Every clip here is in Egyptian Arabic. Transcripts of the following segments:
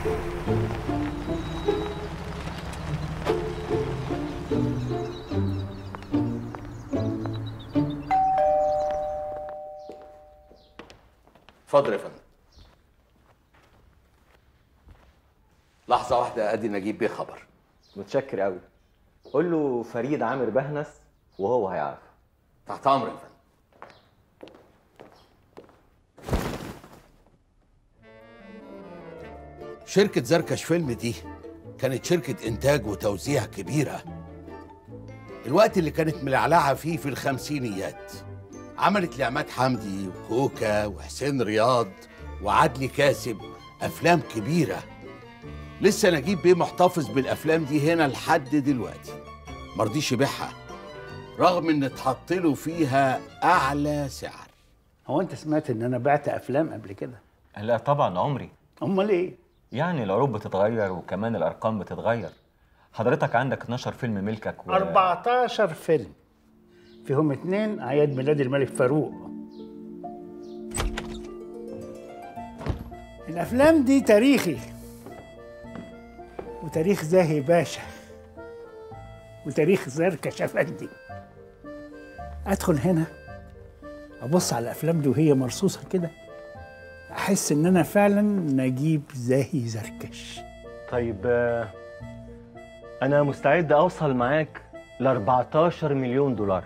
اتفضل يا فندم لحظة واحدة ادي نجيب بيه خبر متشكر قوي قول له فريد عامر بهنس وهو هيعرف تحت امر يا فندم شركة زركش فيلم دي كانت شركة إنتاج وتوزيع كبيرة الوقت اللي كانت ملعلعة فيه في الخمسينيات عملت لعماد حمدي وكوكا وحسين رياض وعدلي كاسب أفلام كبيرة لسه نجيب بيه محتفظ بالأفلام دي هنا لحد دلوقتي مرضيش يبيعها رغم إن اتحط له فيها أعلى سعر هو انت سمعت ان انا بعت افلام قبل كده لا طبعا عمري امال ايه يعني العروض بتتغير وكمان الارقام بتتغير حضرتك عندك 12 فيلم ملكك و... 14 فيلم فيهم اتنين اعياد ميلاد الملك فاروق الافلام دي تاريخي وتاريخ زاهي باشا وتاريخ زركش افندي ادخل هنا ابص على الافلام دي وهي مرصوصه كده احس ان انا فعلا نجيب زاهي زركش طيب آه، انا مستعد اوصل معاك ل 14 مليون دولار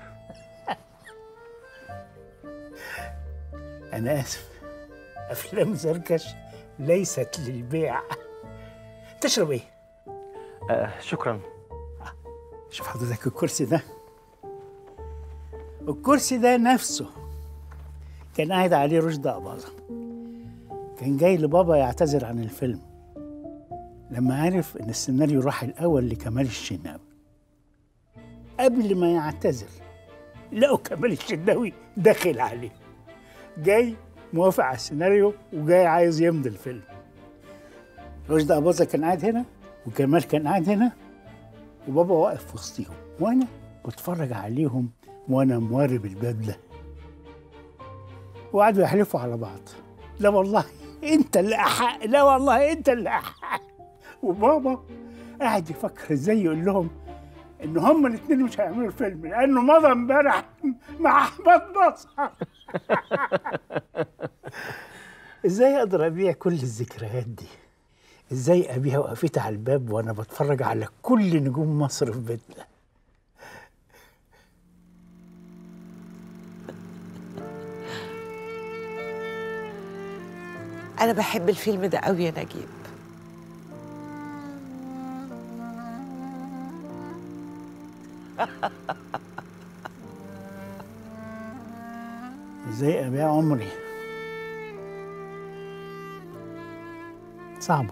انا اسف افلام زركش ليست للبيع تشرب ايه آه شكرا شوف حضرتك الكرسي ده الكرسي ده نفسه كان قاعد عليه رشدي أباظة كان جاي لبابا يعتذر عن الفيلم لما عرف ان السيناريو راح الاول لكمال الشناوي قبل ما يعتذر لقوا كمال الشناوي داخل عليه جاي موافق على السيناريو وجاي عايز يمضي الفيلم رشدي أباظة كان قاعد هنا وكمال كان قاعد هنا وبابا واقف في وسطيهم وانا بتفرج عليهم وانا موارب البدله وقعدوا يحلفوا على بعض لا والله انت اللي احق لا والله انت اللي احق وبابا قاعد يفكر ازاي يقول لهم ان هما الاثنين مش هيعملوا الفيلم لانه مضى امبارح مع احمد نصر ازاي اقدر ابيع كل الذكريات دي ازاي ابيها وقفتها على الباب وانا بتفرج على كل نجوم مصر في بيتنا أنا بحب الفيلم ده قوي يا نجيب ازاي ابيع عمري صعبه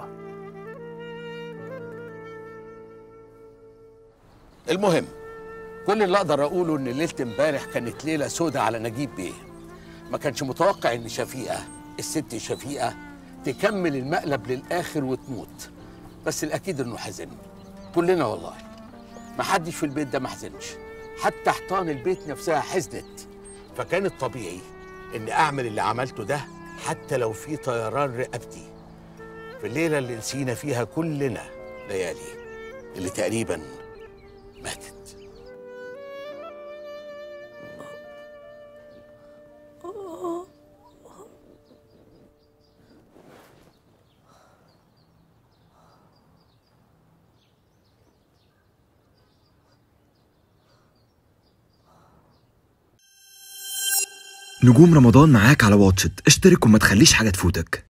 المهم كل اللي اقدر اقوله ان ليله امبارح كانت ليله سودة على نجيب بيه ما كانش متوقع ان شفيقه الست شفيقه تكمل المقلب للاخر وتموت بس الاكيد انه حزن كلنا والله ما حدش في البيت ده ما حزنش حتى حيطان البيت نفسها حزنت فكان الطبيعي اني اعمل اللي عملته ده حتى لو في طيران رقبتي في الليله اللي نسينا فيها كلنا ليالي اللي تقريبا ماتت نجوم رمضان معاك على واتشت اشترك وما تخليش حاجة تفوتك